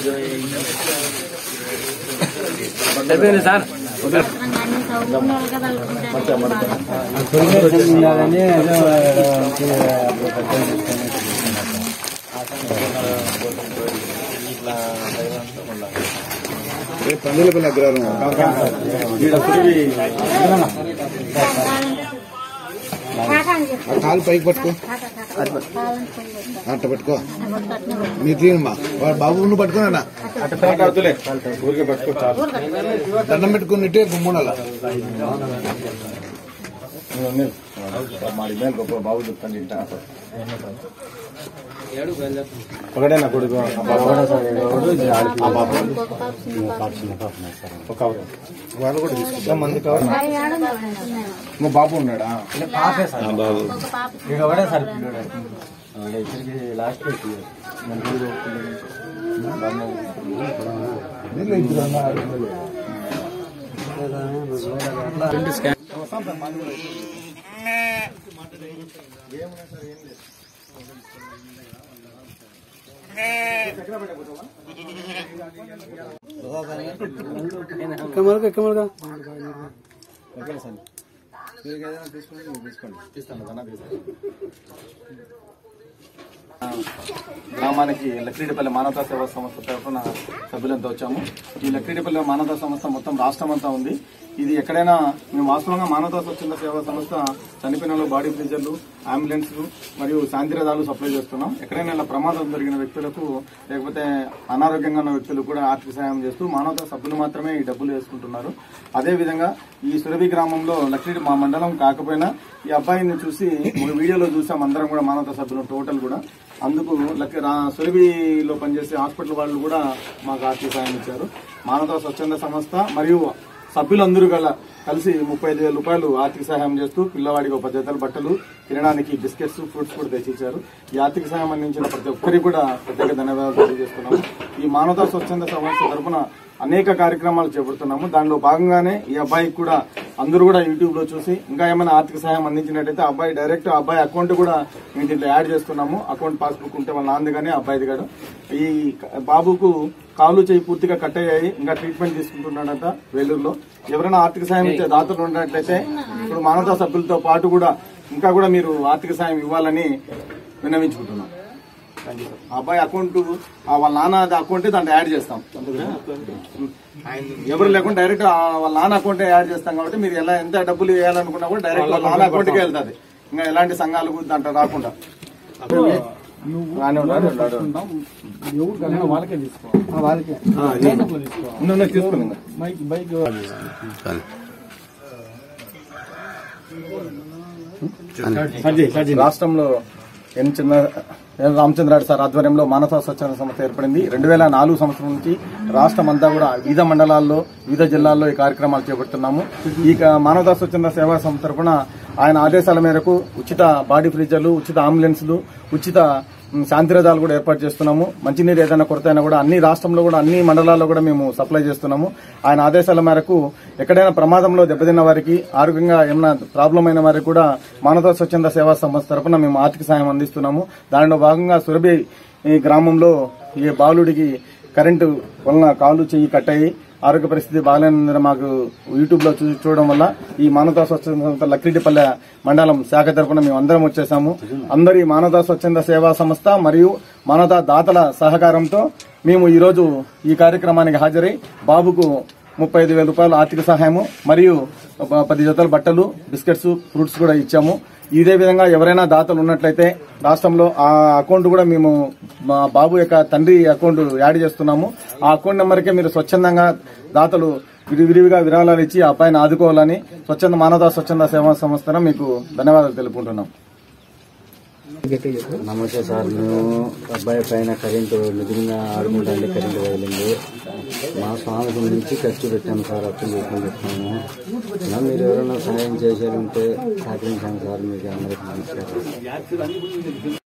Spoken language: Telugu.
అయిపోయింది సార్ అన్ని సౌకర్యాలుగా వాళ్ళకుంటారు పందులపల్లి అగ్రహారం ఆ కాలు పైకి పట్టుకో అట్ట పట్టుకో మీరు తీనమ్మా వాడు బాబు నువ్వు పట్టుకోనా ఊరికే పట్టుకో చాలు దండం పెట్టుకుని ఇట్టే గుమ్మడాల మాడి మేలు గొప్ప బాబు చెప్తాను ఇంట ఒకటే నా కొడుకు ఆ బాబు. ఆ బాబు. ఒక కవర్. వాళ్ళు కూడా తీసుకుంటాం మంది కవర్ మా బాబు ఉన్నాడా ఒక పాప నీళ్ళు ఇద్దరు అన్నారు గ్రామానికి లక్కిరెడ్డిపల్లి మానవతా సేవా సంస్థ తరఫున సభ్యులంతా వచ్చాము ఈ లక్కిరెడ్డిపల్లి మానవతా సంస్థ మొత్తం రాష్ట్రం అంతా ఉంది ఇది ఎక్కడైనా మేము వాస్తవంగా మానవతా స్వచ్ఛంద సేవా సంస్థ చనిపోయిన వాళ్ళు బాడీ ఫ్రీజర్లు అంబులెన్స్లు మరియు శాంతిరథాలు సప్లై చేస్తున్నాం ఎక్కడైనా ఇలా ప్రమాదం జరిగిన వ్యక్తులకు లేకపోతే అనారోగ్యంగా ఉన్న వ్యక్తులకు కూడా ఆర్థిక సహాయం చేస్తూ మానవతా సభ్యులు మాత్రమే ఈ డబ్బులు వేసుకుంటున్నారు అదేవిధంగా ఈ సురభి గ్రామంలో లక్ష్మీ మా మండలం కాకపోయినా ఈ అబ్బాయిని చూసి ఒక వీడియోలో చూసాం అందరం కూడా మానవతా సభ్యులు టోటల్ కూడా అందుకు లక్ రా- సురభిలో పనిచేసే హాస్పిటల్ వాళ్ళు కూడా మాకు ఆర్థిక సాయం ఇచ్చారు మానవతా స్వచ్ఛంద సంస్థ మరియు సభ్యులందరూ గల కలిసి ముప్పై ఐదు వేల రూపాయలు ఆర్థిక సహాయం చేస్తూ పిల్లవాడికి ఒక పది జతల బట్టలు తినడానికి బిస్కెట్స్ ఫ్రూట్స్ కూడా తెచ్చిచ్చారు ఈ ఆర్థిక సహాయం అందించిన ప్రతి ఒక్కరికి కూడా ప్రత్యేక ధన్యవాదాలు తెలియజేస్తున్నాము ఈ మానవతా స్వచ్ఛంద సంస్థ తరఫున అనేక కార్యక్రమాలు చేపడుతున్నాము దానిలో భాగంగానే ఈ అబ్బాయికి కూడా అందరూ కూడా యూట్యూబ్ లో చూసి ఇంకా ఏమైనా ఆర్థిక సహాయం అందించినట్టయితే ఆ అబ్బాయి డైరెక్ట్ ఆ అబ్బాయి అకౌంట్ కూడా మేము దీంట్లో యాడ్ చేస్తున్నాము అకౌంట్ పాస్బుక్ ఉంటే వాళ్ళ నాంది కానీ అబ్బాయిది కాదు ఈ బాబుకు కాలు చేయి పూర్తిగా కట్ అయ్యాయి ఇంకా ట్రీట్మెంట్ తీసుకుంటున్నాడంట వేలూరులో ఎవరైనా ఆర్థిక సాయం ఇచ్చే దాతలు ఉన్నట్లయితే ఇప్పుడు మానవతా సభ్యులతో పాటు కూడా ఇంకా కూడా మీరు ఆర్థిక సాయం ఇవ్వాలని విన్నవించుకుంటున్నాం థ్యాంక్ యూ సార్. ఆ అబ్బాయి అకౌంట్ ఆ వాళ్ళ నాన్న అకౌంట్ దాంట్లో యాడ్ చేస్తాం ఎవరు లేకుండా డైరెక్ట్ ఆ వాళ్ళ నాన్న అకౌంట్ యాడ్ చేస్తాం కాబట్టి మీరు ఎలా ఎంత డబ్బులు వేయాలనుకున్నా కూడా డైరెక్ట్ వాళ్ళ నాన్న అకౌంట్కి వెళ్తుంది ఇంకా ఎలాంటి సంఘాలు కూడా దాంట్లో రాకుండా రాని ఉండాలి, ఉండాలి. వాళ్ళకే తీసుకోవాలి ఉన్న- ఉన్న తీసుకుని ఇంకా. బైక్ బైక్ రాష్ట్రంలో ఎన్ చిన్న ఎన్ రామచంద్రారెడ్డి సార్ ఆధ్వర్యంలో మానవ స్వచ్ఛంద సంస్థ ఏర్పడింది రెండు వేల నాలుగు సంవత్సరం నుంచి రాష్ట్రం అంతా కూడా వివిధ మండలాల్లో వివిధ జిల్లాల్లో ఈ కార్యక్రమాలు చేపడుతున్నాము ఈ క- మానవతా స్వచ్ఛంద సేవా సంస్థ తరఫున ఆయన ఆదేశాల మేరకు ఉచిత బాడీ ఫ్రిడ్జర్లు ఉచిత అంబులెన్స్లు ఉచిత మ్, శాంతిరథాలు కూడా ఏర్పాటు చేస్తున్నాము మంచినీరు ఏదైనా కొరత అయినా కూడా అన్ని రాష్ట్రంలో కూడా అన్ని మండలాల్లో కూడా మేము సప్లై చేస్తున్నాము ఆయన ఆదేశాల మేరకు ఎక్కడైనా ప్రమాదంలో దెబ్బతిన్న వారికి ఆరోగ్యంగా ఏమైనా ప్రాబ్లం అయిన వారికి కూడా మానవ స్వచ్ఛంద సేవా సంస్థ తరపున మేము ఆర్థిక సాయం అందిస్తున్నాము దానిలో భాగంగా సురభి ఈ గ్రామంలో ఈ బాలుడికి కరెంటు వలన కాలు చెయ్యి కట్టయి ఆరోగ్య పరిస్థితి బాగాలేనందున మాకు యూట్యూబ్ లో చూ- చూడడం వల్ల ఈ మానవతా స్వచ్ఛంద సంస్థ లక్కిరెడ్డిపల్లె మండలం శాఖ తరపున మేము అందరం వచ్చేసాము అందరి మానవతా స్వచ్ఛంద సేవా సంస్థ మరియు మానవతా దాతల సహకారంతో మేము ఈ రోజు ఈ కార్యక్రమానికి హాజరై బాబుకు ముప్పై ఐదు వేల రూపాయలు ఆర్థిక సహాయము మరియు ఒక పది జతల బట్టలు బిస్కెట్స్ ఫ్రూట్స్ కూడా ఇచ్చాము ఇదే విధంగా ఎవరైనా దాతలు ఉన్నట్లయితే రాష్ట్రంలో ఆ అకౌంట్ కూడా మేము మా బాబు యొక్క తండ్రి అకౌంట్ యాడ్ చేస్తున్నాము ఆ అకౌంట్ నెంబర్కే మీరు స్వచ్ఛందంగా దాతలు విరివిరివిగా విరాళాలు ఇచ్చి ఆ అబ్బాయిని ఆదుకోవాలని స్వచ్ఛంద మానవతా స్వచ్ఛంద సేవా సంస్థను మీకు ధన్యవాదాలు తెలుపుకుంటున్నాం నమస్తే సార్ మేము అబ్బాయి పైన కరెంటు నిజంగా ఆడుకుంటాండి కరెంటు వదిలింది మా స్వామి నుంచి ఖర్చు పెట్టాము సార్ అప్పులు చేసుకుని పెట్టాము ఇలా మీరు ఎవరైనా సహాయం చేసేదంటే సహకరించాము సార్ మీకు అందరికీ నమస్కారం